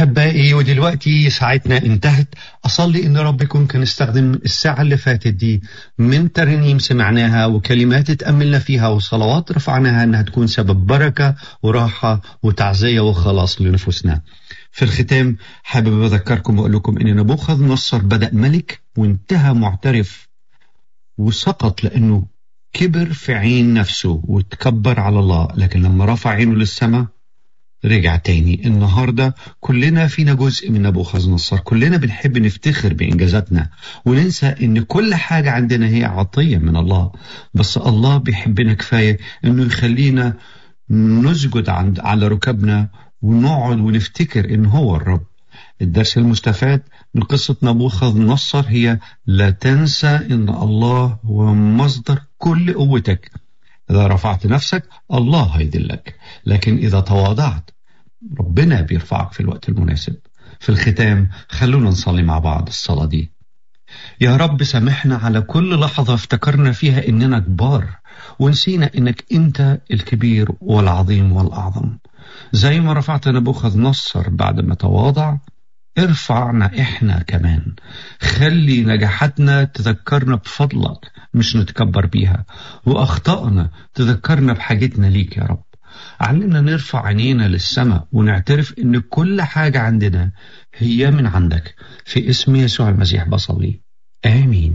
أحبائي ودلوقتي ساعتنا انتهت أصلي إن رب يكون كان استخدم الساعة اللي فاتت دي من ترنيم سمعناها وكلمات تأملنا فيها وصلوات رفعناها إنها تكون سبب بركة وراحة وتعزية وخلاص لنفوسنا في الختام حابب أذكركم وأقول لكم إن نبوخذ نصر بدأ ملك وانتهى معترف وسقط لأنه كبر في عين نفسه وتكبر على الله لكن لما رفع عينه للسماء رجع تاني النهاردة كلنا فينا جزء من نبوخذ نصر كلنا بنحب نفتخر بإنجازاتنا وننسى إن كل حاجة عندنا هي عطية من الله بس الله بيحبنا كفاية إنه يخلينا نسجد عند على ركبنا ونقعد ونفتكر إن هو الرب الدرس المستفاد من قصة نبوخذ نصر هي لا تنسى إن الله هو مصدر كل قوتك إذا رفعت نفسك الله هيدلك لكن إذا تواضعت ربنا بيرفعك في الوقت المناسب في الختام خلونا نصلي مع بعض الصلاة دي يا رب سامحنا على كل لحظة افتكرنا فيها إننا كبار ونسينا إنك أنت الكبير والعظيم والأعظم زي ما رفعت نبوخذ نصر بعد ما تواضع ارفعنا احنا كمان خلي نجاحاتنا تذكرنا بفضلك مش نتكبر بيها واخطائنا تذكرنا بحاجتنا ليك يا رب علمنا نرفع عينينا للسماء ونعترف ان كل حاجة عندنا هي من عندك في اسم يسوع المسيح بصلي امين